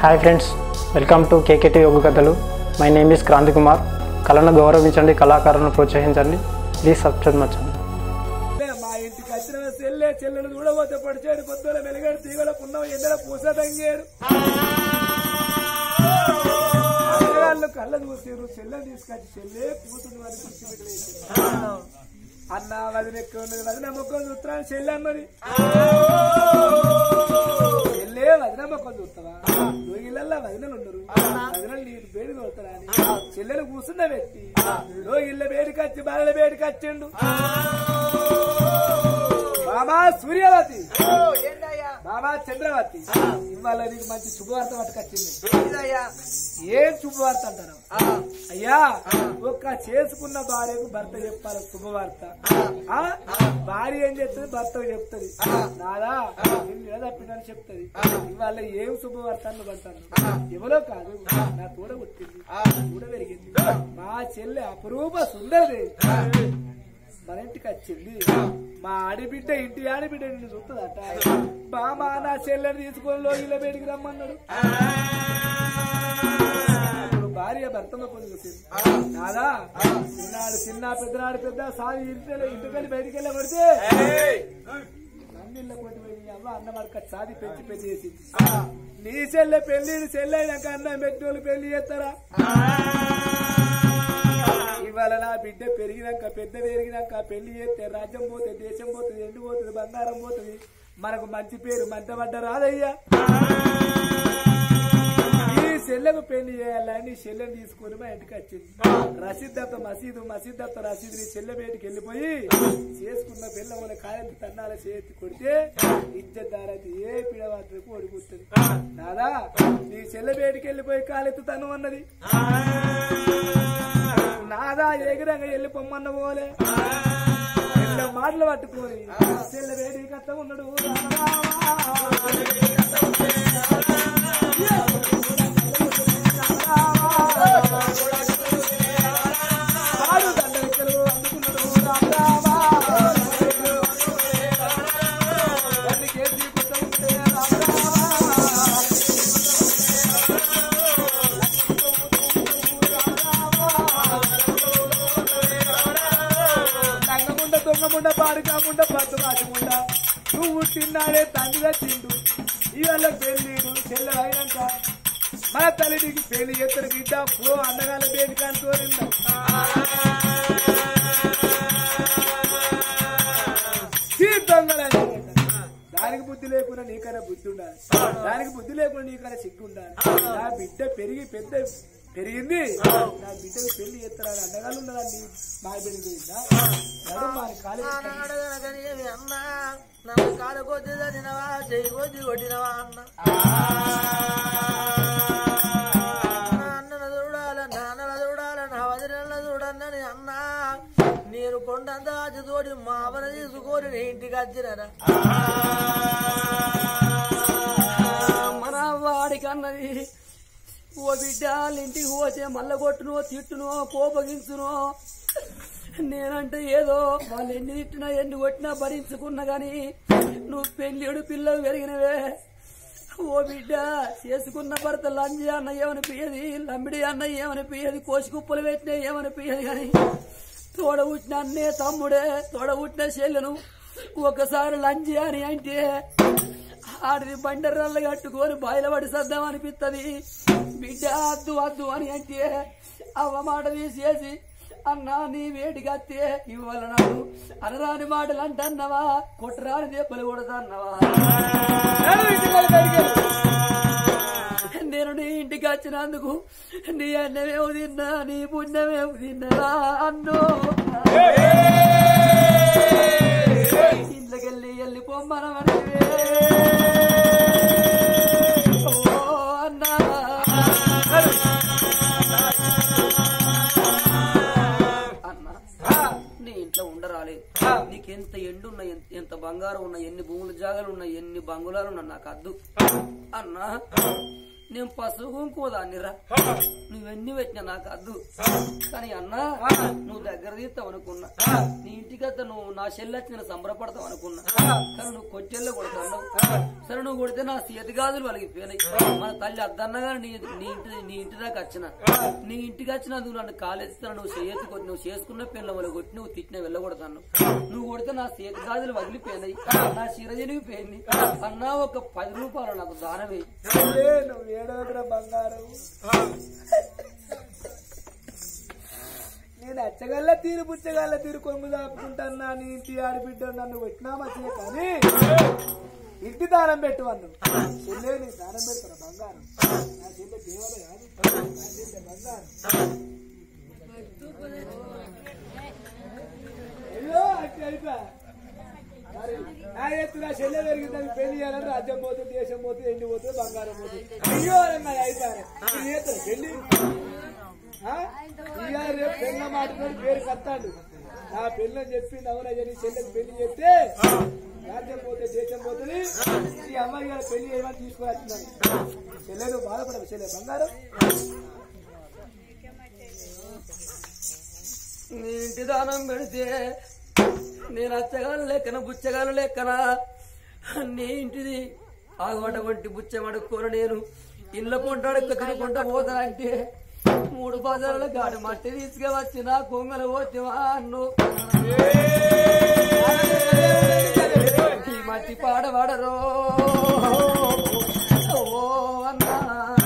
Hi friends welcome to KKT యోగ కథలు my name is Kranthi Kumar కళను గౌరవించండి కళాకారులను ప్రోత్సహించండి ప్లీజ్ సబ్స్క్రైబ్ మచ్చండి లే, మా ఇంటికి వచ్చిన చెల్లె చెల్లెలు చూడబోతే పడిచాడు పొద్దుల వెలుగడు తీగల పున్నవ ఎండల పూస తంగారు అందగాళ్ళు కళ్ళ చూసారు చెల్లెలు తీసుకొచ్చి చెల్లె కూతురు మరి కుర్చీ పెట్టలేదు అన్న వదిన ఎక్కువ ఉన్నది వదిన మొక్కలు చూస్తున్నాను చెల్లె అన్నది చెల్లె వదిన మొక్కలు చూస్తావా లోగిళ్ళల్లో వదినలు ఉండరు వదినలు నీరు వేడి కొడతారా అని చెల్లెలు కూర్చున్న వ్యక్తి లోగిళ్ళ వేడికి వచ్చి బాల వేడికి వచ్చిండు బాబా సూర్యవతి బాబా చంద్రవతి ఇవాళ నీకు మంచి శుభవార్త పట్టుకొచ్చింది ఏం శుభవార్త అంటారు అయ్యా ఒక్క చేసుకున్న భార్యకు భర్త చెప్పాలి శుభవార్త ఆ భార్య ఏం చెప్తుంది భర్తకు చెప్తుంది నాదా నిన్ను ఏదో తప్పినని చెప్తుంది ఇవాళ ఏం శుభవార్త అని అంటాను ఎవరో కాదు నా తోడ పుట్టింది తోడ పెరిగింది మా చెల్లె అపురూప సుందరది మన ఇంటికి వచ్చింది మా ఆడిబిడ్డ ఇంటి ఆడిబిడ్డ నిన్ను చూస్తుందట బామా నా చెల్లెని తీసుకొని లోగిలో బయటికి రమ్మన్నాడు అప్పుడు భార్య భర్తలో కొన్ని చూసింది నాదా చిన్నాడు చిన్న పెద్దనాడు పెద్ద సాగి ఇంటి ఇంటికెళ్ళి బయటికి వెళ్ళి కొడితే నన్నిళ్ళ కొట్టి పోయి అవ్వ అన్న మరక సాది పెంచి పెళ్లి చేసింది నీ చెల్లె పెళ్లి చెల్లె అయినాక అన్నం పెట్టినోళ్ళు పెళ్లి చేస్తారా ఇవాళ నా బిడ్డ పెరిగినాక పెద్ద పెరిగినాక పెళ్లి చేస్తే రాజ్యం పోతుంది దేశం పోతుంది ఎండు పోతుంది బంగారం పోతుంది మనకు మంచి పేరు మంటపడ్డ రాదయ్యా ఈ చెల్లెకు పెళ్లి చేయాలని చెల్లెని తీసుకొని మా ఇంటికి వచ్చింది రసీద్ దత్త మసీదు మసీద్ దత్త రసీదు నీ చెల్లె బయటికి వెళ్ళిపోయి చేసుకున్న పిల్ల కాయలు తన్నాల చేతి కొడితే ఇచ్చేదారైతే ఏ పిడవాత్రకు ఒడిపోతుంది దాదా నీ చెల్లె బయటికి వెళ్ళిపోయి కాలెత్తు తను అన్నది నాదా ఎగిరంగా వెళ్ళి పొమ్మన్న పోలే ఎన్నో మాటలు పట్టుకొని చెల్లె వేడి కథ ఉన్నాడు వాడు దండలెక్కలు అందుకున్నాడు రామరామా. దండికేసి కొత్త ఉంటే రామరామా. రంగముండ దొంగముండ పాడుకాముండ పద్దు రాజముండ నువ్వు తిన్నాడే తండ్రిగా తిండు ఇవాళ పెళ్ళిడు చెల్లె అయినాక మన తల్లి నీకు పెళ్లి ఎత్తరు బిడ్డ పో అన్నగాల బేడి కాంతో దానికి బుద్ధి లేకుండా నీకైనా బుద్ధి ఉండాలి దానికి బుద్ధి లేకుండా నీకైనా సిగ్గు ఉండాలి నా బిడ్డ పెరిగి పెద్ద పెరిగింది నా బిడ్డకు పెళ్లి ఎత్తరాని అన్నగాలు ఉన్నదండి మా బిడ్డ పోయిందా నడు మా కాలేజీ ఆడగనగనేవి అన్నా నన్ను కాలు కొద్ది తినవా చెయ్యి కొద్ది కొట్టినవా అన్న నా అన్నను చూడాల నాన్నల చూడాల నా వదిన చూడన్నని అన్నా నేను కొండంత ఆచితోటి మా అవన తీసుకొని నీ ఇంటికి వచ్చినరా మన వాడికి అన్నది ఓ బిడ్డ వాళ్ళ ఇంటికి పోతే మల్ల కొట్టునో తిట్టునో కోపగించునో నేనంటే ఏదో వాళ్ళు ఎన్ని తిట్టినా ఎన్ని కొట్టినా భరించుకున్నా గాని నువ్వు పెళ్ళిడు పిల్లలు పెరిగినవే ఓ బిడ్డ చేసుకున్న భర్త లంజి అన్న ఏమనిపించదు లంబిడి అన్న ఏమనిపించదు కోసి కుప్పలు పెట్టినా ఏమనిపించదు కానీ తోడ పుట్టిన అన్నే తమ్ముడే తోడ పుట్టిన చెల్లెను ఒకసారి లంజి అని అంటే ఆడిది బండర్రల్ల కట్టుకొని బయలుపడి సద్దాం అనిపిస్తుంది బిడ్డ అద్దు అద్దు అని అంటే అవ్వ మాట తీసేసి అన్నా నీ వేడికి అత్తే ఇవ్వాల నాడు అనరాని మాటలు అంటన్నవా కొట్టరాని దెబ్బలు కొడతన్నవా నేను నీ ఇంటికి వచ్చినందుకు నీ అన్నమేమో తిన్నా నీ పుణ్యమేమో తిన్నరా అన్నో ఇంట్లోకెళ్ళి వెళ్ళి పొమ్మనమని ఓ అన్నా అన్నా నీ ఇంట్లో ఉండరాలేదు నీకెంత ఎండు ఉన్నా ఎంత- ఎంత బంగారం ఉన్నా ఎన్ని భూముల జాగాలు ఉన్నా ఎన్ని బంగుళాలు ఉన్నా నాకు అద్దు అన్నా నేను పసుపు కుంకుమ దాన్నిరా నువ్వెన్ని పెట్టినా నాకు అద్దు కానీ అన్నా నువ్వు దగ్గర తీస్తావు అనుకున్నా నీ ఇంటికత్త నువ్వు నా చెల్లెచ్చి నేను సంబరపడతావు అనుకున్నా కానీ నువ్వు కొట్టెల్లో కొడతావు సరే నువ్వు కొడితే నా చేతి గాజులు వలిగిపోయినాయి మన తల్లి అద్దన్నగా నీ నీ ఇంటి నీ ఇంటి దాకా వచ్చిన నీ ఇంటికి వచ్చిన నువ్వు నన్ను కాలేస్తాను నువ్వు చేతి కొట్టి నువ్వు చేసుకున్న పిల్ల వాళ్ళు కొట్టి నువ్వు తిట్టిన వెళ్ళగొడతాను నువ్వు కొడితే నా చేతి గాజులు వదిలిపోయినాయి నా చీర జరిగిపోయింది అన్నా ఒక పది రూపాయలు నాకు దానమే ఏ నువ్వు ఏడవకురా బంగారం నేను అచ్చగల్ల తీరు పుచ్చగల్ల తీరు కొమ్ము దాపుకుంటానా నీ ఇంటి ఆడబిడ్డ నన్ను పెట్టినా మంచిదే కానీ ఇంటి దానం పెట్టమన్ను చెల్లె నీ దానం పెడతాను బంగారం నా చెల్లె దేవత కాదు నా చెల్లె బంగారం అయ్యో అట్టి అయిపోయా మరి నా ఎత్తు నా చెల్లె పెరిగిందని పెళ్లి చేయాలని రాజ్యం పోతుంది దేశం పోతుంది ఎండి పోతుంది బంగారం పోతుంది అయ్యో రంగా అయిపోయారు నీ ఎత్తు పెళ్లి ఆ? ఇయ్యాల రేపు పెళ్ళ మాట్లాడి పేరు కత్తాడు ఆ పెళ్ళని చెప్పి నవరయ్య నీ చెల్లెకి పెళ్లి చేస్తే రాజ్యం పోతే దేశం పోతుంది ఈ అమ్మాయి గారు పెళ్లి చేయమని తీసుకుని వచ్చినాను చెల్లెలు బాధపడవు చెల్లె బంగారం నీ ఇంటి దానం పెడితే నేను అచ్చగాను లెక్కన బుచ్చగాను లెక్కన నీ ఇంటిది ఆగబడ్డ వంటి బుచ్చమడుక్కోను నేను ఇళ్ళ కొంటాడు తినుకుంటా పోతానంటే మూడు బజార్ల గాడి మట్టి తీసుకువచ్చి నా కొంగలు పోతేవా అన్ను ఈ మట్టి పాడబడరో ఓ అన్నా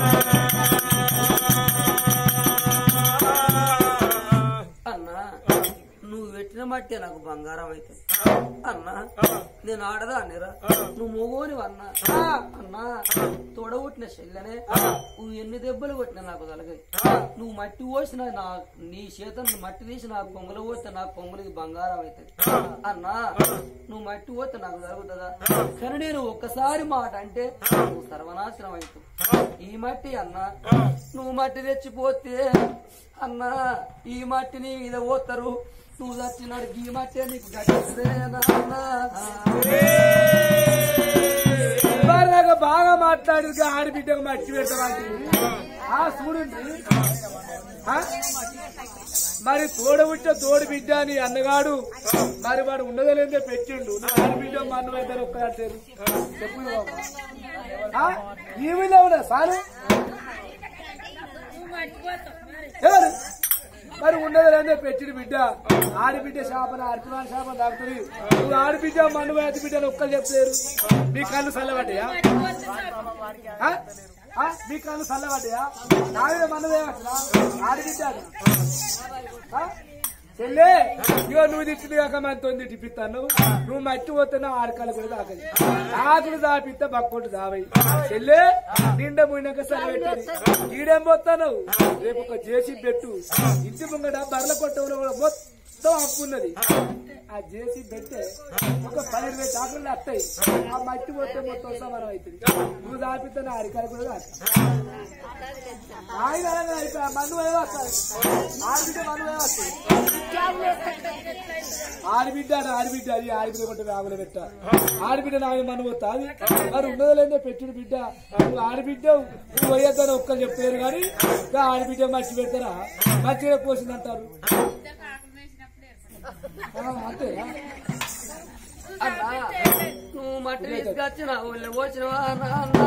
అన్నా నువ్వు పెట్టిన మట్టే నాకు బంగారం అవుతుంది అన్నా నేను ఆడదా అన్నరా నువ్వు మొగోని అన్నా అన్నా తోడగొట్టిన చెల్లెనే నువ్వు ఎన్ని దెబ్బలు కొట్టినా నాకు తలగాయి నువ్వు మట్టి పోసిన నా నీ చేతను మట్టి తీసి నా పొంగలు పోతే నా పొంగలికి బంగారం అవుతుంది అన్నా నువ్వు మట్టి పోతే నాకు జరుగుతుందా కానీ నేను ఒక్కసారి మాట అంటే నువ్వు సర్వనాశనం అవుతావు ఈ మట్టి అన్నా నువ్వు మట్టి తెచ్చిపోతే అన్నా ఈ మట్టిని మీద పోతారు నువ్వు చచ్చినాడు ఈ మట్టి నీకు గట్టిదేనా ఇవాళ బాగా మాట్లాడి ఆడబిడ్డకు మట్టి పెట్టడానికి ఆ చూడండి ఆ? మరి తోడబుట్ట తోడు బిడ్డ అని అన్నగాడు మరి వాడు ఉన్నదో లేదో పెట్టిండు నా ఆడబిడ్డ మా అన్న ఇద్దరు ఒక్కదారు చెప్పు బాబు. ఆ? ఈ వీళ్ళే ఉన్నా సారు ఎవరు మరి ఉన్నది లేదో పెట్టిడు బిడ్డ ఆడబిడ్డ శాపన అర్చన శాపన తాకుతుంది నువ్వు ఆడబిడ్డ మన్ను వేతి బిడ్డలు ఒక్కరు చెప్పలేరు మీ కళ్ళు చల్లబడ్డాయా ఆ? ఆ? మీ కళ్ళు చల్లబడ్డాయా నావే మన్ను వేయవచ్చునా ఆడబిడ్డ అది. ఆ? చెల్లే ఇగో నువ్వు తిట్టింది కాక మనతో తిప్పిస్తాను నువ్వు మట్టి పోతున్నా ఆడకాలు కూడా తాకది ఆకులు దాపిస్తే బక్కొట్టు దావై చెల్లే నిండా పోయినాక సరి పెట్టాలి ఈడేం పోతాను రేపు ఒక జేసీ పెట్టు ఇంటి ముంగట బర్ల కొట్టంలో కూడా మొత్తం అప్పున్నది ఆ జేసీ పెట్టే ఒక పది ఇరవై చాకులు వస్తాయి ఆ మట్టి పోతే మొత్తం సమానం అవుతుంది నువ్వు దాపిస్తే నా అరికాలు కూడా తాకు ఆయన అలాగే అయిపోయా మన్ను ఏ వస్తాయి ఆడబిడ్డ మన్ను ఏ వస్తాయి ఆడబిడ్డ అంటే ఆడబిడ్డ అది ఆడబిడ్డ కొంటే వేగలు పెట్ట ఆడబిడ్డ నాయ మన పోతా అది మరి ఉన్నదలేదే పెట్టిన బిడ్డ నువ్వు ఆడబిడ్డ నువ్వు పోయేద్దని ఒక్కరు చెప్తారు కానీ ఇంకా ఆడబిడ్డ మర్చి పెడతారా మంచిగా పోసింది అంటారు అంతేనా అన్నా నువ్వు మట్టి తీసుకొచ్చిన ఊళ్ళో పోసినవా నాన్న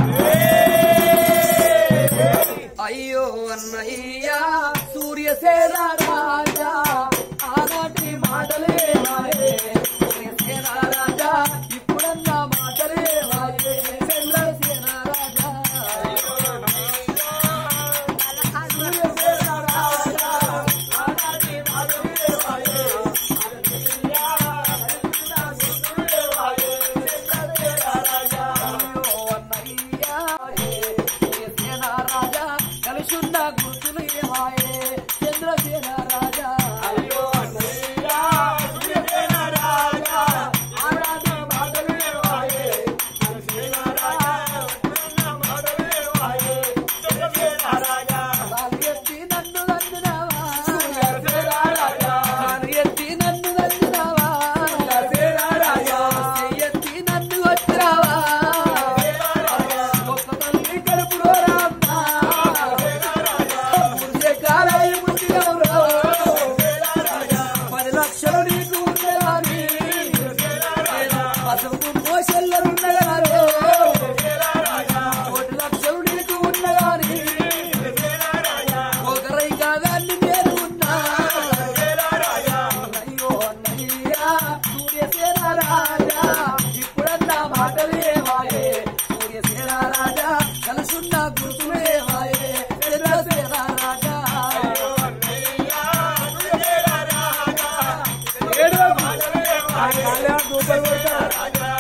అయ్యో అన్నయ్యా సూర్యసేన రాజా ఆనాటి మాటలే మాయే సూర్యసేన రాజా ఇప్పుడన్నా మాటలే మాయే చంద్రసేన రాజా సూర్యసేన రాజా ఆనాటి మాటలే మాయే రాజా కలిసున్న గుర్తులు ఏమాయే చంద్రసేన రాజా కలుసున్న గుర్తులే వాయే రాజా ఏడు ఆ కళ్యాణ్ రూపాయలు కొడతారు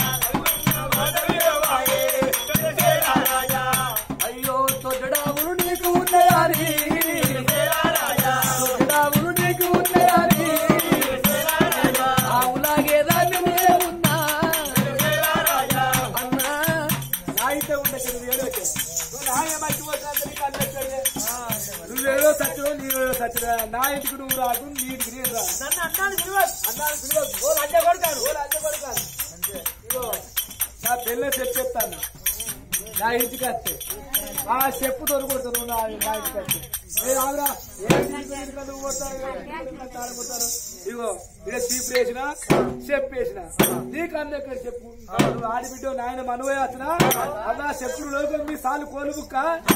అయ్యో తొడ్డావులు నీకు ఉన్నాయని తొడ్డావులు నీకు ఉన్నాయని ఆవులాగే దాన్ని నే ఉన్నా అన్నా నాయితే ఉండే నువ్వు ఏడో నువ్వు నాయ మర్చిపోతున్నా నీకు అందరికీ నువ్వేదో సచ్చు నీవేదో సచ్చు నా ఇంటికి నువ్వు రాదు నీ ఇంటికి నేను రా నన్ను అన్నాను పిలవద్దు అన్నాను పిలవద్దు ఓ లంచ కొడతాను ఓ లంచ కొడతాను అంతే ఇగో నా పెళ్ళే చెప్పు చెప్తాను నా ఇంటికి వస్తే ఆ చెప్పు దొరకొడతాను నువ్వు నా నా ఇంటికి వస్తే ఏ రాదురా ఏ ఇంటికి ఇంటికి నువ్వు కొడతారు కొడతారు ఇగో ఇక చీప్ వేసిన చెప్పు వేసిన నీకు అన్న ఎక్కడ చెప్పు నువ్వు ఆడిబిడ్డ నాయన మనవే వచ్చిన అలా చెప్పుడు లోకం మీ సాలు కోలు బుక్క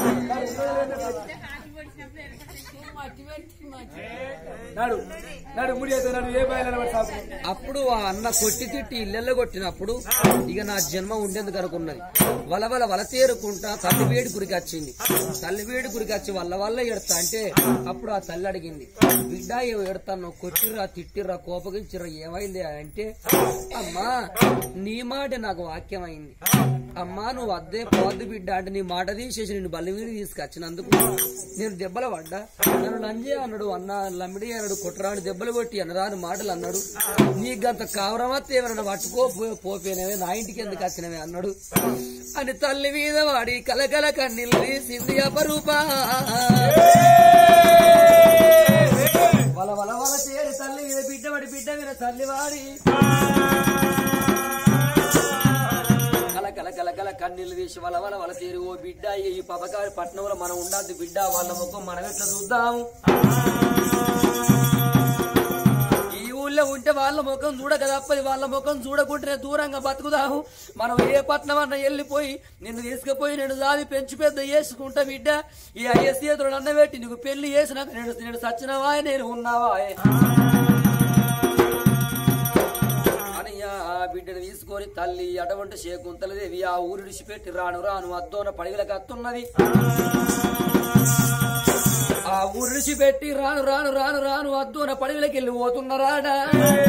నాడు నాడు ముడి అయితే నాడు ఏ బయలు సాగు అప్పుడు ఆ అన్న కొట్టి తిట్టి ఇళ్ళల్లో కొట్టినప్పుడు ఇక నా జన్మ ఉండేందుకు అనుకున్నది వలవల వల తేరుకుంటా తల్లి వేడి గురికి వచ్చింది తల్లి వేడి గురికి వచ్చి వల్ల వల్ల ఎడతా అంటే అప్పుడు ఆ తల్లి అడిగింది బిడ్డ ఏమో ఎడతాను కొట్టిర్రా తిట్టిర్రా కోపగించిర్రా ఏమైంది అంటే అమ్మా నీ మాట నాకు వాక్యం అయింది అమ్మా నువ్వు అద్దే పోద్దు బిడ్డ అంటే నీ మాట తీసేసి నేను బల్లి మీద తీసుకొచ్చినందుకు నేను దెబ్బలు పడ్డా నన్ను లంజే అన్నాడు అన్న లమ్మిడి అన్నాడు కుట్రాడు దెబ్బలు కొట్టి అన్నరాని మాటలు అన్నాడు నీకు అంత కావరమత్త ఏమైనా పట్టుకో పో- పోపోయినవే నా ఇంటికి ఎందుకు వచ్చినవే అన్నాడు అని తల్లి మీద వాడి కలకల కన్నీళ్ళు తీసింది అపరూపా వల వల వల చేరి తల్లి మీద బిడ్డ వాడి బిడ్డ మీద తల్లి వాడి కల కల కల కల కన్నీళ్ళు తీసి వల వల వల తీరి ఓ బిడ్డ ఈ పపకారి పట్నంలో మనం ఉండాలి బిడ్డ వాళ్ళ ముఖం మనం ఎట్లా చూద్దాం ఈ ఊళ్ళో ఉంటే వాళ్ళ ముఖం చూడక తప్పది వాళ్ళ ముఖం చూడకుంటేనే దూరంగా బతుకుదాము మనం ఏ పట్నం అన్న వెళ్ళిపోయి నిన్ను తీసుకుపోయి నేను దాది పెంచి పెద్ద చేసుకుంటా బిడ్డ ఈ అయ్యస్ చేతులు అన్న పెట్టి నీకు పెళ్లి చేసినాక నేను నేను సచ్చినవా నేను ఉన్నావా అని ఆ బిడ్డను తీసుకొని తల్లి అటువంటి శేకుంతలదేవి ఆ ఊరు విడిచిపెట్టి రాను రాను అద్దోన పడిగలకు అత్తున్నది ఆ ఊరు విడిచిపెట్టి రాను రాను రాను రాను అద్దోన పడిగలకి వెళ్ళి పోతున్నారాడా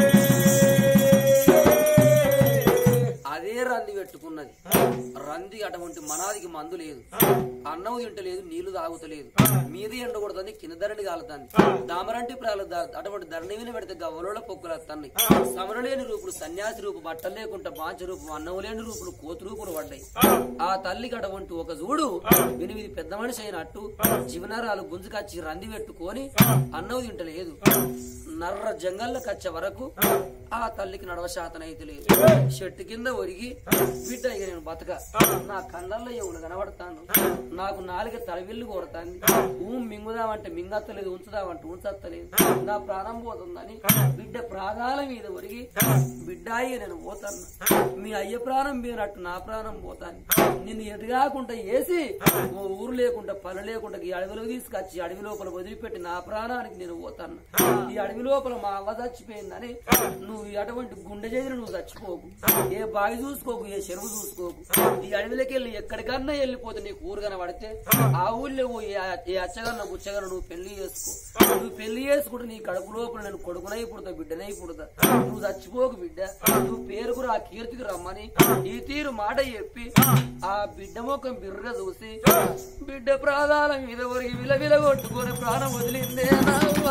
అదే రంది పెట్టుకున్నది రంది అటువంటి మనాదికి మందు లేదు అన్నం తింటలేదు నీళ్లు తాగుతలేదు మీద ఎండ కొడుతుంది కింద ధరణి కాలుతుంది దామరంటి ప్రాలు ద- అటువంటి ధరణి మీద పెడితే గవ్వలోళ్ళ పొక్కులు వస్తున్నాయి సమరలేని రూపులు సన్యాసి రూపు బట్టలు లేకుండా బాంచ రూపు అన్నం లేని రూపులు కోతు రూపులు పడ్డాయి ఆ తల్లికి అటువంటి ఒక చూడు ఎనిమిది పెద్ద మనిషి అయినట్టు జీవనరాలు గుంజుకచ్చి రంది పెట్టుకొని అన్నం తింటలేదు నర్ర జంగల్లో కచ్చే వరకు ఆ తల్లికి నడవ శాతం అయితే లేదు చెట్టు కింద ఒరిగి బిడ్డ ఇక నేను బతక నా కళ్ళల్లో ఎవరు కనబడతాను నాకు నాలుగు తలవిల్లు కొడతాను ఊ మింగుదామంటే మింగత్తలేదు ఉంచుదామంటే ఉంచత్తలేదు నా ప్రాణం పోతుందని బిడ్డ ప్రాణాల మీద ఒరిగి బిడ్డ ఇక నేను పోతాను మీ అయ్య ప్రాణం మీరట్టు నా ప్రాణం పోతాను నిన్ను ఎటు కాకుండా వేసి ఓ ఊరు లేకుండా పని లేకుండా ఈ అడవిలో తీసుకొచ్చి అడవి లోపల వదిలిపెట్టి నా ప్రాణానికి నేను పోతాను ఈ అడవి లోపల మా అవ్వ చచ్చిపోయిందని నువ్వు అటువంటి గుండె చేసి నువ్వు చచ్చిపోకు ఏ బావి చూసుకోకు ఏ చెరువు చూసుకోకు ఈ అడవిలోకి వెళ్ళి ఎక్కడికన్నా వెళ్ళిపోతే నీకు ఊరు కనబడితే ఆ ఊళ్ళో పోయి ఆ- ఏ అచ్చగన్న బుచ్చగన్న నువ్వు పెళ్లి చేసుకో నువ్వు పెళ్లి చేసుకుంటే నీ కడుపు లోపల నేను కొడుకునై పుడతా బిడ్డనై పుడతా నువ్వు చచ్చిపోకు బిడ్డ నువ్వు పేరుకు ఆ కీర్తికి రమ్మని ఈ తీరు మాట చెప్పి ఆ బిడ్డ ముఖం బిర్ర చూసి బిడ్డ ప్రాణాల మీద ఒరిగి విలవిల కొట్టుకొని ప్రాణం వదిలిందే నావ్వ.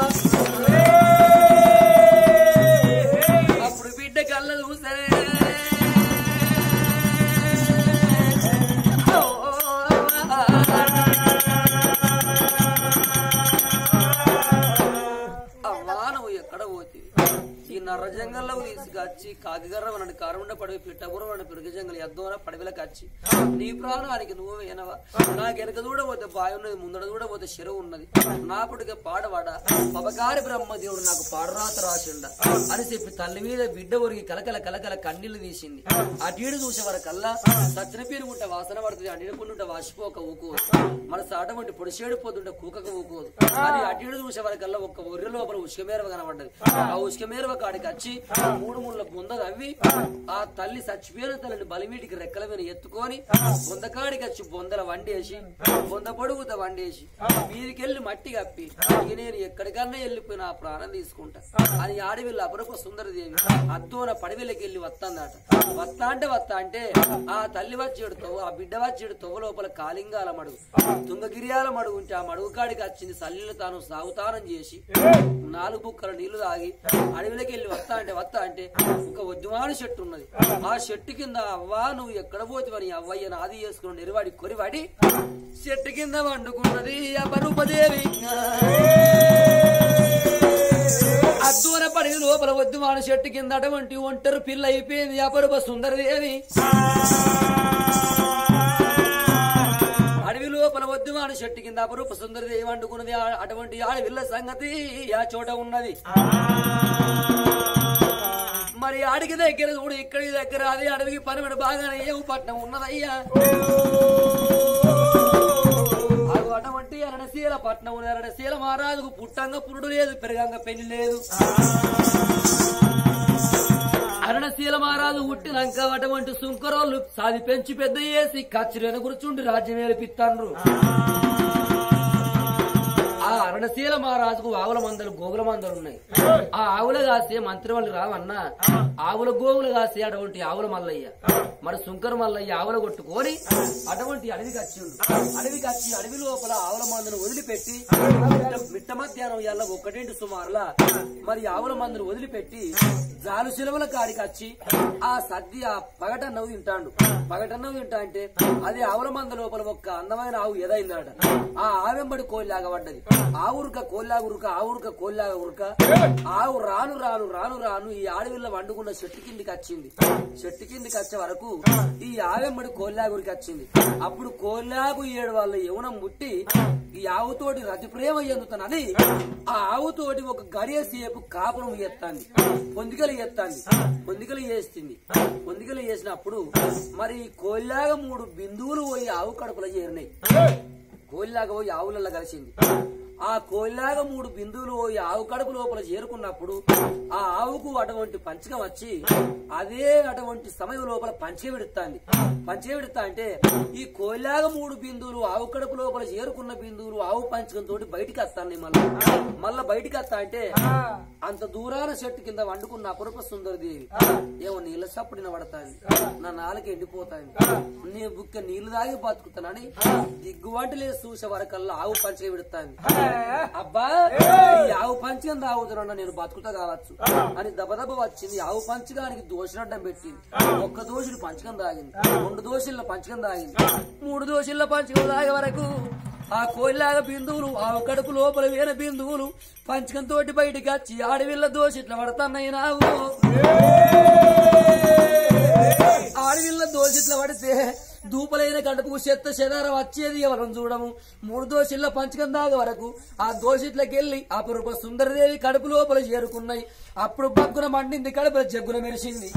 అప్పుడు బిడ్డ కళ్ళ చూసరే అమ్మా నువ్వు ఎక్కడ పోతివి ఈ నర్ర జంగల్లో తీసుకొచ్చి కాకిగర్ర అన్నాడు కారుండ పడివి పిట్టపురం అన్న పిరుగు జంగల్ ఎద్దోన పడవిలకు వచ్చి నీ ప్రాణానికి నువ్వు వినవా నాకు వెనక చూడబోతే బావి ఉన్నది ముందడ చూడబోతే చెరువు ఉన్నది నా పుడిక పాడవాడ పవకారి బ్రహ్మదేవుడు నాకు పాడరాత రాసిండ అని చెప్పి తల్లి మీద బిడ్డ ఒరిగి కలకల కలకల కన్నీళ్లు తీసింది అటు చూసే వరకల్లా సచ్చిన పేరు ఉంటే వాసన పడుతుంది అడిగి ఉంటే వాసిపోక ఊకు మన మనసు అటువంటి పొడిసేడు పోతుంటే కూకక ఊకోదు అది అటు ఇటు చూసే వరకల్లా ఒక ఒర్రె లోపల ఉష్కమేరవ కనబడ్డది ఆ ఉష్కమేరవ కాడికి వచ్చి మూడు ముళ్ళ బుంద తవ్వి ఆ తల్లి చచ్చిపోయిన తల్లిని బలిమీటికి రెక్కల మీద ఎత్తుకొని బొందకాడికి వచ్చి బొందల వండేసి బొంద పొడుగుత వండేసి మీదికెళ్ళి మట్టి కప్పి ఇక నేను ఎక్కడికన్నా వెళ్ళిపోయి నా ప్రాణం తీసుకుంటా అని ఆడవిల్ల అపరూప సుందరదేవి అద్దోన పడవిలకి వెళ్ళి వస్తాందట వస్తా అంటే వస్తా అంటే ఆ తల్లి వచ్చేడు తవ్వ ఆ బిడ్డ వచ్చేడు తవ్వ లోపల కాలింగాల మడుగు తుంగగిరియాల మడుగు ఉంటే ఆ మడుగు కాడికి వచ్చింది సల్లిలు తాను సాగుతానం చేసి నాలుగు బుక్కల నీళ్లు తాగి అడవిలోకి వెళ్ళి వస్తా అంటే వస్తా అంటే ఒక వద్దుమాను చెట్టు ఉన్నది ఆ చెట్టు కింద అవ్వా నువ్వు ఎక్కడ పోతివని అవ్వయ్య నాది చేసుకుని నిలబడి కొరివాడి చెట్టు కింద వండుకున్నది అపరూపదేవి అద్దూన పడి లోపల వద్దు మాన చెట్టు కింద అటువంటి ఒంటరి పిల్ల అయిపోయింది అపరూప సుందరదేవి అడవి లోపల వద్దు మాన చెట్టు కింద అపరూప సుందరదేవి వండుకున్నది ఆ- అటువంటి ఆడవిల్ల సంగతి ఆ చోట ఉన్నది మరి అడిగి దగ్గర చూడు ఇక్కడి దగ్గర అది అడవికి పనిమిడి బాగానే ఏం పట్నం ఉన్నదయ్యా అగు అటువంటి అరణశీల పట్నం ఉన్నది అరణశీల మహారాజుకు పుట్టంగా పురుడు లేదు పెరగంగా పెళ్లి లేదు అరణశీల మహారాజు పుట్టినాక అటువంటి సుంకరోళ్ళు సాది పెంచి పెద్ద చేసి కచ్చిరేన కూర్చుండి రాజ్యం ఏలిపిస్తాండ్రు ఆ అరణశీల మహారాజుకు ఆవుల మందలు గోగుల మందలు ఉన్నాయి ఆ ఆవుల కాసే మంత్రి వాళ్ళు రావన్నా ఆవుల గోవులు కాసే అటువంటి ఆవుల మల్లయ్య మరి సుంకర మల్లయ్య ఆవుల కొట్టుకొని అటువంటి అడవికి వచ్చిండు అడవికి వచ్చి అడవి లోపల ఆవుల మందును వదిలిపెట్టి మిట్ట- మిట్ట మధ్యాహ్నం ఇవాళ ఒకటింటి సుమారులా మరి ఆవుల మందును వదిలిపెట్టి జాలు శిలవల కాడికి వచ్చి ఆ సద్ది ఆ పగట నవ్వు తింటాడు పగట నవ్వు తింటా అంటే అది ఆవుల మంద లోపల ఒక అందమైన ఆవు ఎదైందట ఆ ఆవెంబడి కోల్లాగా పడ్డది ఆ ఉరుక కోల్లాగా ఉరుక ఆ ఉరుక కోల్లాగా ఉరుక ఆవు రాను రాను రాను రాను ఈ ఆడవిల్ల వండుకున్న చెట్టు కిందికి వచ్చింది చెట్టు కిందికి వచ్చే వరకు ఈ ఆవెంబడి కోల్లాగురికి వచ్చింది అప్పుడు కోల్లాగు ఏడు వాళ్ళ యవనం ముట్టి ఈ ఆవుతోటి రతి ప్రేమ ఎందుతున్నది ఆ ఆవుతోటి ఒక గడియ సేపు కాపురం ఎత్తాంది పొందికలు ఎత్తాంది పొందికలు చేస్తుంది పొందికలు చేసినప్పుడు మరి కోల్లాగా మూడు బిందువులు పోయి ఆవు కడుపులో చేరినాయి కోల్లాగా పోయి ఆవులలో కలిసింది ఆ కోల్లాగా మూడు బిందువులు పోయి ఆవు కడుపు లోపల చేరుకున్నప్పుడు ఆ ఆవుకు అటువంటి పంచకం వచ్చి అదే అటువంటి సమయం లోపల పంచే విడుతాంది పంచే విడుతా అంటే ఈ కోల్లాగా మూడు బిందువులు ఆవు కడుపు లోపల చేరుకున్న బిందువులు ఆవు పంచకం తోటి బయటికి వస్తాయి మళ్ళా మళ్ళా బయటికి వస్తా అంటే అంత దూరాన చెట్టు కింద వండుకున్న అపరూప సుందరదేవి ఏమో నీళ్ళ సప్పుడిన పడతాంది నా నాలుక ఎండిపోతాంది నీ బుక్క నీళ్లు తాగి బతుకుతానని దిగ్గువంటలే చూసే వరకల్లా ఆవు పంచగా విడుతాంది అబ్బా ఈ ఆవు పంచకం తాగుతున్నా నేను బతుకుతా కావచ్చు అని దబదబ వచ్చింది ఆవు పంచగానికి దోషనడ్డం పెట్టింది ఒక్క దోషుడు పంచకం తాగింది రెండు దోషుల పంచకం తాగింది మూడు దోషుల పంచకం తాగే వరకు ఆ కోయిలాగా బిందువులు ఆ కడుపు లోపల వేరే బిందువులు పంచకం తోటి బయటికి వచ్చి ఆడవిల్ల దోషి ఇట్లా పడతాన్నాయి నాకు ఆడవిల్ల దోషి ఇట్లా పడితే దూపలైన కడుపుకు చెత్త చెదారం వచ్చేది ఎవరం చూడము మూడు దోషిళ్ళ పంచకం దాగా వరకు ఆ దోషిట్లకి వెళ్ళి అపరూప సుందరదేవి కడుపు లోపల చేరుకున్నాయి అప్పుడు బగ్గున మండింది కడుపుల జగ్గున మెరిసింది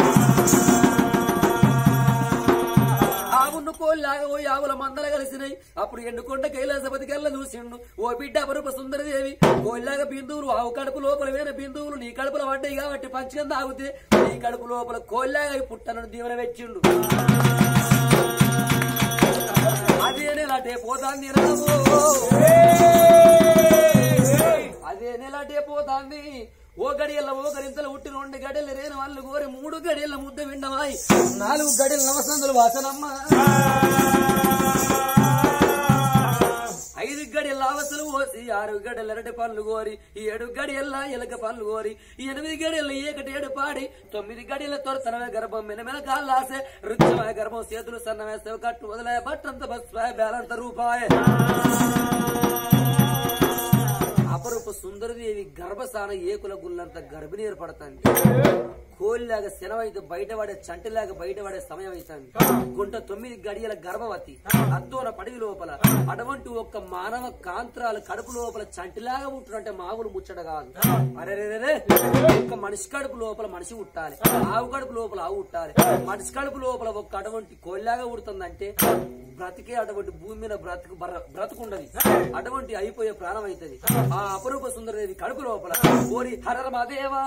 ఆవును కోళ్ళాగా పోయి ఆవుల మందల కలిసినాయి అప్పుడు ఎండుకొండ కైలాసపతి కల్లా చూసిండు ఓ బిడ్డ అపరూప సుందరదేవి కోళ్ళాగా బిందువులు ఆవు కడుపు లోపల వేరే బిందువులు నీ కడుపులో పడ్డాయి కాబట్టి పంచకం తాగితే నీ కడుపు లోపల కోళ్ళాగా అయి పుట్టనని దీవెన పెట్టిండు అదే నెలటే పోతాంది రామో. అదే నెలటే పోతాంది ఓ గడియల్ల ఓ గడింతలు ఉట్టి రెండు గడియలు రేను వాళ్ళు కోరి మూడు గడియల ముద్ద విండమాయి నాలుగు గడియల నవసందులు వాసనమ్మ ఐదు గడియల అవసలు పోసి ఆరు గడియల అరటి పనులు కోరి ఈ ఏడు గడియల్ల ఎలక పనులు కోరి ఈ ఎనిమిది గడియల ఏకటి ఏడు పాడి తొమ్మిది గడియల తొరతనమే గర్భం మెనమెన కాళ్ళాసే రుచిమయ గర్భం చేతులు సన్నవేస్తే కట్టు వదిలే బట్టంత బస్వాయ బేలంత రూపాయ అపరూప సుందరదేవి గర్భస్థాన ఏకుల గుళ్ళంత గర్భిణి ఏర్పడుతుంది కోళ్ళలాగా శనవైతే బయటపడే చంటిలాగా బయటపడే సమయం అవుతుంది గుంట తొమ్మిది గడియల గర్భవతి అద్దోన పడివి లోపల అటువంటి ఒక్క మానవ కాంత్రాలు కడుపు లోపల చంటిలాగా ఉంటున్నట్టే మామూలు ముచ్చట కాదు అరే ఒక్క మనిషి కడుపు లోపల మనిషి ఉట్టాలి ఆవు కడుపు లోపల ఆవు ఉట్టాలి మనిషి కడుపు లోపల ఒక్క అటువంటి కోళ్ళలాగా ఉడుతుందంటే బ్రతికే అటువంటి భూమి మీద బ్రతుకు బర- బ్రతుకుండది అటువంటి అయిపోయే ప్రాణం అవుతుంది ఆ అపరూప సుందరదేవి కడుపు లోపల ఓరి హరర మాదేవా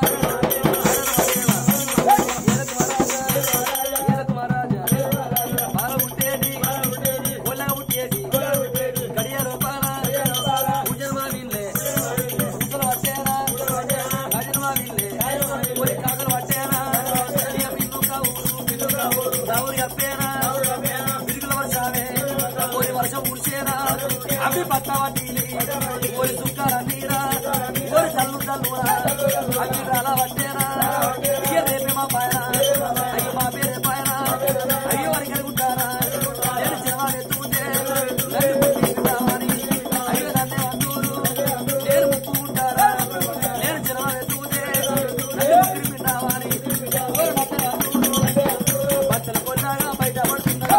వర్షం కురిసేనా అవి పట్టవటీలి ఓరి సుక్కర నీరా ఓరి చల్లు చల్లురా అవి అలా పట్టేనా ఇక రేపే మా పైన అయ్యో మా పేరే పైన అయ్యో వారికి అనుకుంటారా నేను జవాన్ ఎత్తుకుంటే నన్ను ముట్టిస్తామని అయ్యో నన్నే అందూరు నేను ముట్టుకుంటారా నేను జవాన్ ఎత్తుకుంటే నన్ను ముట్టిస్తామని ఓరి నన్నే అందూరు బచ్చల కొన్నాగా బయట పడుతుందా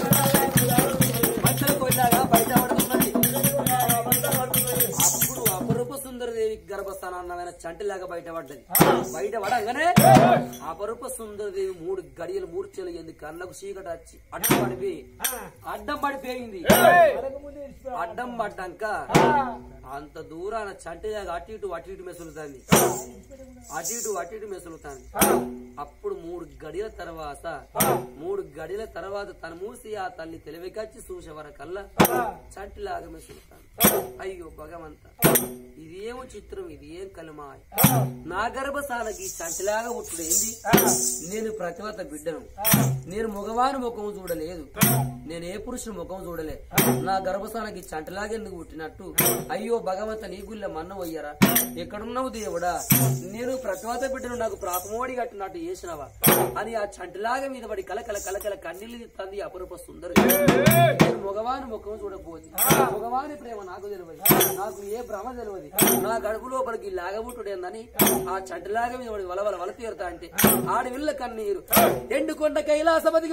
బచ్చల కొన్నాగా బయట పడుతున్నది అప్పుడు అపరూప సుందరదేవి గర్భస్థానమైన చంటిలాగా బయటపడ్డది బయట పడగానే అపరూప సుందరదేవి మూడు గడియలు మూడు చెలు ఎందు కళ్ళకు చీకటి వచ్చి అడ్డం పడిపోయి అడ్డం పడిపోయింది అడ్డం పడ్డాక అంత దూరాన చంటిలాగా అటు ఇటు అటు ఇటు మెసులుతుంది అటు ఇటు అటు ఇటు మెసులుతుంది అప్పుడు మూడు గడియల తర్వాత మూడు గడియల తర్వాత తన మూసి ఆ తల్లి తెలివికచ్చి చూసే వరకల్లా చంటిలాగా మెసులుతాను అయ్యో భగవంత ఇది ఏమో చిత్రం ఇది ఏం కలమా నా గర్భసాలకి చంటిలాగా పుట్టుడు ఏంది నేను ప్రతివత బిడ్డను నేను మగవాని ముఖం చూడలేదు నేను ఏ పురుషుని ముఖం చూడలే నా గర్భసాలకి చంటిలాగా ఎందుకు పుట్టినట్టు అయ్యో భగవంత నీ గుళ్ళ మన్న వయ్యరా ఎక్కడున్నావు దేవుడా నేను ప్రతివత బిడ్డను నాకు ప్రాపమోడి కట్టినట్టు చేసినవా అని ఆ చంటిలాగా మీద పడి కలకల కలకల కన్నీళ్ళు తంది అపరూప సుందరి నేను మగవాని ముఖం చూడకపోతే మగవాని ప్రేమ నాకు తెలియదు నాకు ఏ భ్రమ తెలియదు నా గడుపు లోపలికి లాగబుట్టుడేందని ఆ చంటిలాగా మీద పడి వలవల వల తీరుతా అంటే ఆడి విల్ల కన్నీరు ఎండుకొండ కైలాసపతికి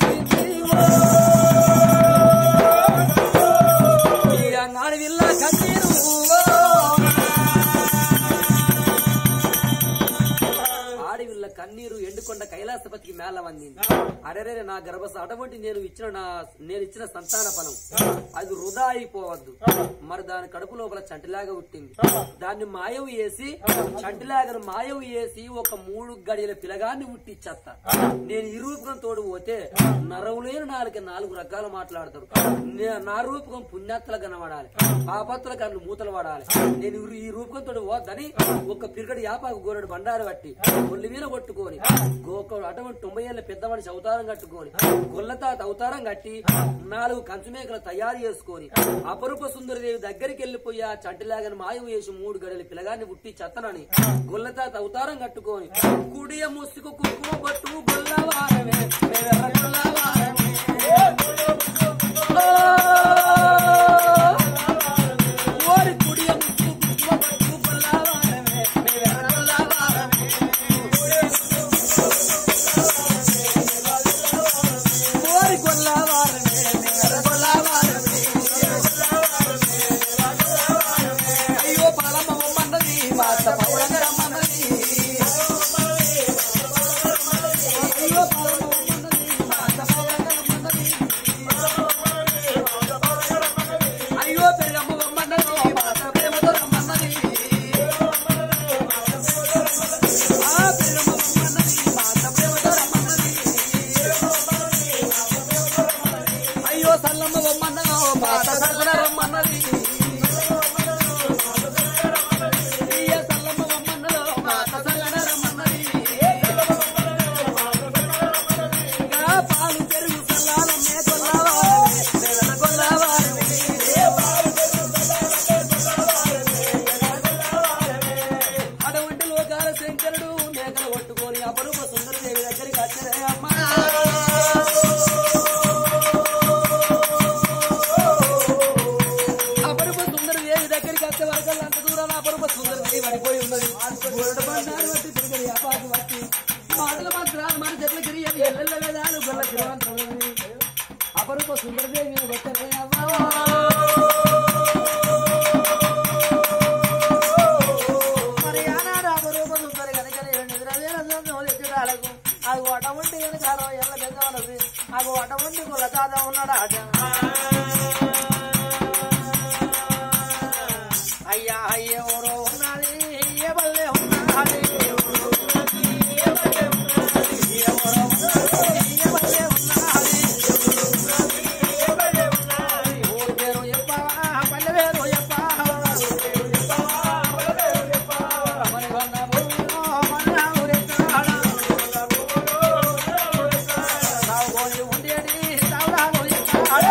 మేళ ఆడి విల్ల కన్నీరు ఆడివిల్ల కన్నీరు ఎండుకొండ కైలాసపతికి మేళ వందింది అరెరే నా గర్భస అటువంటి నేను ఇచ్చిన నా నేను ఇచ్చిన సంతాన ఫలం అది వృధా అయిపోవద్దు మరి దాని కడుపు లోపల చంటిలాగా పుట్టింది దాన్ని మాయవు వేసి చంటిలాగను మాయవు వేసి ఒక మూడు గడియల పిలగాన్ని పుట్టిచ్చేస్తా నేను ఈ రూపకం తోడు పోతే నరవులేని నాలుగు నాలుగు రకాలు మాట్లాడతారు నే- నా రూపకం పుణ్యాత్తుల కనబడాలి పాపత్తుల కన్ను మూతలు పడాలి నేను ఈ- ఈ రూపకం తోడు పోద్దని ఒక పిరిగడి యాపాకు గోరడు బండారు పట్టి ఒళ్ళు మీద కొట్టుకొని గోక అటువంటి తొంభై ఏళ్ళ పెద్ద మనిషి అవతారం కట్టుకొని గొల్లతాత అవతారం కట్టి నాలుగు కంచు మేకలు తయారు చేసుకొని అపరూప సుందరదేవి దగ్గరికి వెళ్ళిపోయి ఆ చంటిలాగని మాయం వేసి మూడు గడలు పిల్లగాన్ని పుట్టి చెత్తనని గొల్లతాత అవతారం కట్టుకొని కుడియ ముసుకు కుంకుమ పట్టు గొల్లవారమే మేమెర్ర గొల్లవారమే. ఓరి కుడియ ముసుకు కుంకుమ పట్టు గొల్లవారమే మేమెర్ర గొల్లవారమే. ఓరి గొల్లవారమే మేమెర్ర గొల్లవారమే. అయ్యో పాలమ్మ బొమ్మన్నది మాత పౌరంగ రమ్మన్నది అయ్యో పాలమ్మ బొమ్మన్నది మాత పౌరంగ రమ్మన్నది అయ్యో పెళ్ళమ్మ బొమ్మన్నది మాత ప్రేమతో రమ్మన్నది ఆ పెళ్ళమ్మ బొమ్మన్నది మాత ప్రేమతో రమ్మన్నది అయ్యో సల్లమ్మ బొమ్మన్నదో మాత సరసన రమ్మన్నది అయ్యో సల్లమ్మ బొమ్మన్నదో మాత సరసన రమ్మన్నది ఇంకా పాలు పెరుగు సల్లాలమ్మే కొల్లవారమే నెలల కొల్లవారమే అటువంటి లోకాల శంకరుడు మేకలు కొట్టుకొని అపరూప సుందరదేవి దగ్గరికి వచ్చరే అమ్మా అపరూప సుందరదేవి దగ్గరికి వచ్చే వరకు అంత దూరాన అపరూప సుందరదేవి పడిపోయి ఉన్నది గొర్రెల బండారు బట్టి తిరిగి అపాకు బట్టి మాటల మంత్రాలు మన చెట్ల గిరి అవి ఎల్లెల్ల వేదాలు గొల్ల తిరువంతరం అపరూప సుందరదేవి మీద కొట్టరే అమ్మా మరి ఆనాడు అపరూప సుందరి కనుక అది అటువంటి వెనకాల ఎల్ల పెద్దవాళ్ళది అది అటువంటి కుల తాత ఉన్నాడు ఆట అయ్యా ఎవరో ఉన్నది ఏ బల్లే ఉన్నది ఎవరో ఉన్నది ఏ బల్లే ఉన్నది ఎవరో ఉన్నది ఏ బల్లే ఉన్నది ఊరు పేరు చెప్పవా పల్లె పేరు చెప్పవా మన వన్న ఊరిలో మన ఊరెక్కడ సాగుబోయి ఉండేది సాగురాలు ఎక్కడ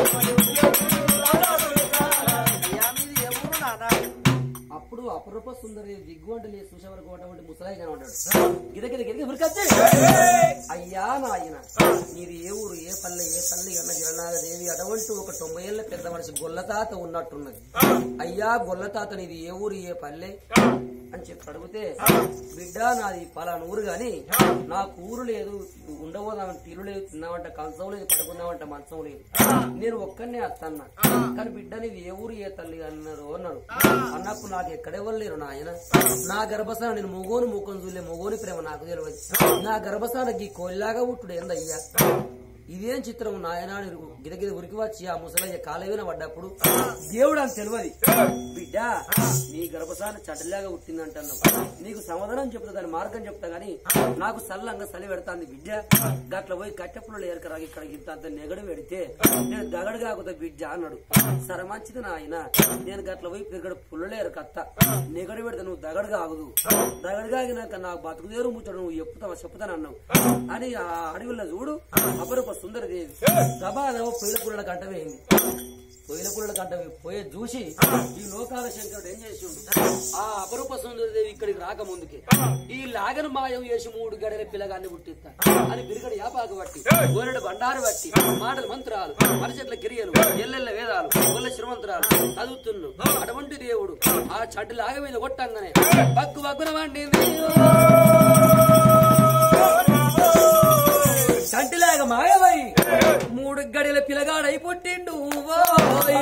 అయ్యా మీది ఏ ఊరు నాన్న అప్పుడు అపరూప సుందరి దిగ్గువంటలు చూసే వరకు అటువంటి ముసలాయి కనబడ్డాడు గిదగిద గిదగి ఉరికొచ్చాడు అయ్యా నాయన నీది ఏ ఊరు ఏ పల్లె ఏ తల్లి అన్న గిరణాదేవి అటువంటి ఒక తొంభై ఏళ్ళ పెద్ద మనిషి గొల్లతాత ఉన్నట్టున్నది అయ్యా గొల్లతాత నీది ఏ ఊరు ఏ పల్లె అని చెప్పి అడిగితే బిడ్డ నాది పలానా ఊరు గాని నాకు ఊరు లేదు ఉండబోదామని తీరు లేదు తిన్నామంట కంచం లేదు పడుకున్నామంట మంచం లేదు నేను ఒక్కనే వస్తాన్నా కానీ బిడ్డ నీది ఏ ఊరు ఏ తల్లి అన్నారు అన్నాడు అన్నప్పుడు నాకు ఎక్కడెవరు లేరు నాయన నా గర్భస్థానం నేను మొగోని ముఖం చూలే మొగోని ప్రేమ నాకు తెలియదు నా గర్భస్థానం ఈ కోల్లాగా ఉట్టుడు ఏందయ్యా ఇదేం చిత్రం నాయన అని గిదగిద ఉరికి వచ్చి ఆ ముసలయ్య కాలవేన పడ్డప్పుడు దేవుడు అని తెలియదు బిడ్డ నీ గర్భసాన్ని చటలాగా పుట్టిందంటున్నావు నీకు సమాధానం చెప్తా దాని మార్గం చెప్తా గాని నాకు సల్లంగా సలి పెడతాంది బిడ్డ గట్ల పోయి కట్టెప్పులు ఏరకరా ఇక్కడ ఇంత అంత నెగడు పెడితే నేను దగడు కాకుతా బిడ్డ అన్నాడు సరే మంచిది నాయన నేను గట్ల పోయి పెరగడు పుల్లలు ఏరకత్త నెగడు పెడితే నువ్వు దగడు కాగదు దగడు కాగినాక నాకు బతుకుదేరు ముచ్చడు నువ్వు చెప్తావా చెప్తానన్నావు అని ఆ అడవిలో చూడు అపరూప సుందరదేవి సభాదేవ పొయ్యిల పుల్లల గంట వేయింది పొయ్యిల పుల్లల గంట వే- పోయే చూసి ఈ లోకాల శంకరుడు ఏం చేసి ఆ అపరూప సుందరదేవి ఇక్కడికి రాక ముందుకే ఈ లాగను మాయం చేసి మూడు గడల పిల్లగాన్ని పుట్టిస్తా అని బిరుగడ యాపాకు బట్టి గోరెడు బండారు బట్టి మాటల మంత్రాలు మరచెట్ల గిరియలు ఎల్లెల్ల వేదాలు గొల్ల శ్రీమంత్రాలు చదువుతున్ను అటువంటి దేవుడు ఆ చడ్డు లాగ మీద కొట్టంగానే పక్కు పక్కున వండింది చంటిలాగా మాయమై మూడు గడిల పిలగాడై పుట్టిండు ఓయ్.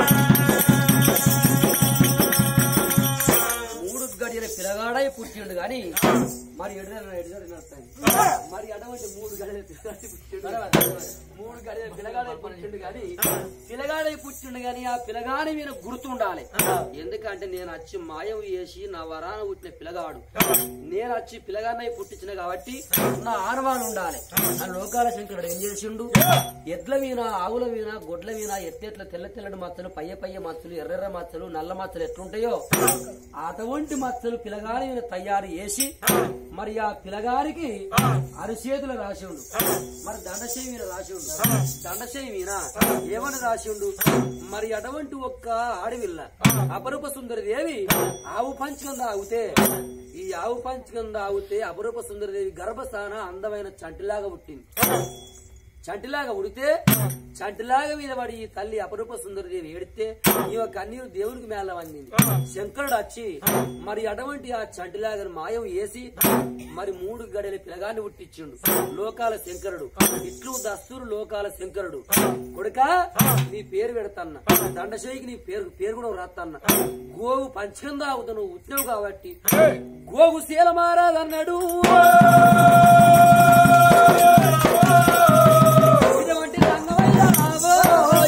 మూడు గడిల పిలగాడై పుట్టిండు గాని మరి ఎడదన ఎడదన నడుస్తాయి మరి అటువంటి మూడు గడిల పిలగాడై పుట్టిండు మూడు గడిల పిలగాడై పుట్టిండు గాని పిలగాడై పుట్టిండు గాని ఆ పిలగాని మీద గుర్తుండాలి ఎందుకంటే నేను వచ్చి మాయం చేసి నా వరాన పుట్టిన పిలగాడు నేను వచ్చి పిలగాన్నై పుట్టించిన కాబట్టి నా ఆనవాలు ఉండాలి ఆ లోకాల శంకరుడు ఏం చేసిండు ఎడ్ల వీణ ఆవుల వీణ గొడ్ల వీణ ఎత్తెట్ల తెల్ల తెల్లటి మచ్చలు పయ్య పయ్య మచ్చలు ఎర్రెర్ర మచ్చలు నల్ల మచ్చలు ఎట్లుంటాయో అటువంటి మచ్చలు పిలగాని మీద తయారు చేసి మరి ఆ పిలగానికి అరిచేతులు రాసిండు మరి దండశేవి మీద రాసిండు దండశేవి మీద ఏమని రాసిండు మరి అటువంటి ఒక్క ఆడవిల్ల అపరూప సుందరి దేవి ఆవు పంచకం తాగితే ఈ ఆవు పంచకం తాగితే అపరూప సుందరి దేవి గర్భస్థాన అందమైన చంటిలాగా పుట్టింది చంటిలాగా ఉడితే చంటిలాగా మీద పడి ఈ తల్లి అపరూప సుందరదేవి ఏడితే ఈ యొక్క కన్నీరు దేవునికి మేళ వండింది శంకరుడు వచ్చి మరి అటువంటి ఆ చంటిలాగా మాయం వేసి మరి మూడు గడల పిలగాన్ని పుట్టించిండు లోకాల శంకరుడు ఇట్లు దస్తురు లోకాల శంకరుడు కొడుక నీ పేరు పెడతన్న దండశైకి నీ పేరు పేరు కూడా రాత్తన్న గోవు పంచకం తాగుతా నువ్వు ఉట్టినవు కాబట్టి గోవు శీల మారాదన్నాడు ఇటువంటి రంగమయ్య రాబోయ్.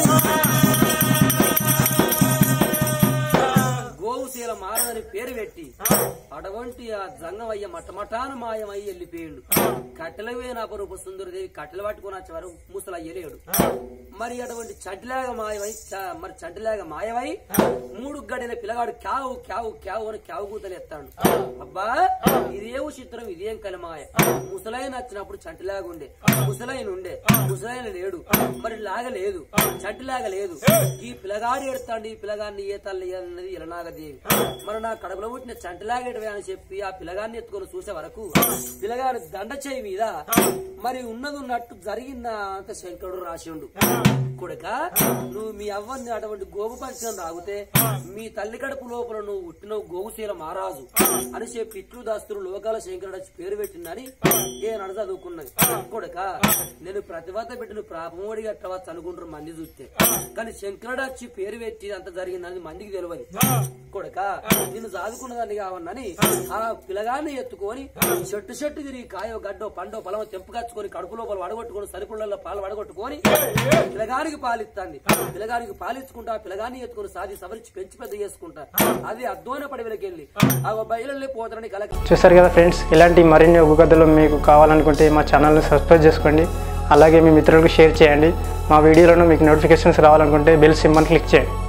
గోవుశీల మారదని పేరు పెట్టి అటువంటి ఆ జంగమయ్య మటమటాన మాయమై వెళ్ళిపోయిండు కట్టెల వేన అపరూప సుందరదేవి కట్టెలు పట్టుకుని వచ్చే వరకు ముసలయ్యలేడు మరి అటువంటి చంటిలాగా మాయమై చ- మరి చంటిలాగా మాయమై మూడు గడిన పిల్లగాడు క్యావు క్యావు క్యావు అని క్యావు కూతలు ఎత్తాడు అబ్బా ఇదేం చిత్రం ఇదేం కలిమాయ ముసలైన వచ్చినప్పుడు చంటిలాగా ఉండే ముసలైన ఉండే ముసలైన లేడు మరి లాగా లేదు చంటిలాగా లేదు ఈ పిల్లగాడు ఎడతాండి ఈ పిల్లగాన్ని ఏ తల్లి అన్నది ఇలనాగదేవి మరి నా కడుపులో పుట్టిన చంటిలాగేటవే అని చెప్పి ఆ పిల్లగాన్ని ఎత్తుకొని చూసే వరకు పిల్లగాడి దండ చేయి మీద మరి ఉన్నది ఉన్నట్టు జరిగిందా అంత శంకరుడు రాసిండు కొడుక నువ్వు మీ అవ్వని అటువంటి గోగు పంచం తాగితే మీ తల్లి కడుపు లోపల నువ్వు పుట్టిన గోగుశీల మహారాజు అని చెప్పి ఇట్లు దాస్తులు లోకాల శంకరుడు వచ్చి పేరు పెట్టిందని ఏ నడ చదువుకున్నది కొడుక నేను ప్రతిభత పెట్టిన ప్రాపమోడి కట్టవచ్చు అనుకుంటారు మంది చూస్తే కానీ శంకరుడు వచ్చి పేరు పెట్టి అంత జరిగిందని మందికి తెలియదు కొడుక నిన్ను చదువుకున్నదాన్ని కావన్నని ఆ పిల్లగాన్ని ఎత్తుకొని చెట్టు చెట్టు తిరిగి కాయో గడ్డో పండో పొలమో తెంపుకచ్చుకొని కడుపు లోపల వడగొట్టుకొని సరిపుళ్ళల్లో పాలు వడగొట్టుకొని పిల్లగాని పిల్లగానికి పాలిస్తుంది పిల్లగానికి పాలించుకుంటా పిల్లగాన్ని ఎత్తుకుని సాది సవరించి పెంచి పెద్ద చేసుకుంటా అది అద్దోన పడవలకి వెళ్ళి ఆ బయలు పోతారని కలకి చూసారు కదా ఫ్రెండ్స్ ఇలాంటి మరిన్ని ఒగ్గు కథలు మీకు కావాలనుకుంటే మా ఛానల్ని సబ్స్క్రైబ్ చేసుకోండి అలాగే మీ మిత్రులకు షేర్ చేయండి మా వీడియోలను మీకు నోటిఫికేషన్స్ రావాలనుకుంటే బెల్ సింబల్ క్లిక్ చేయండి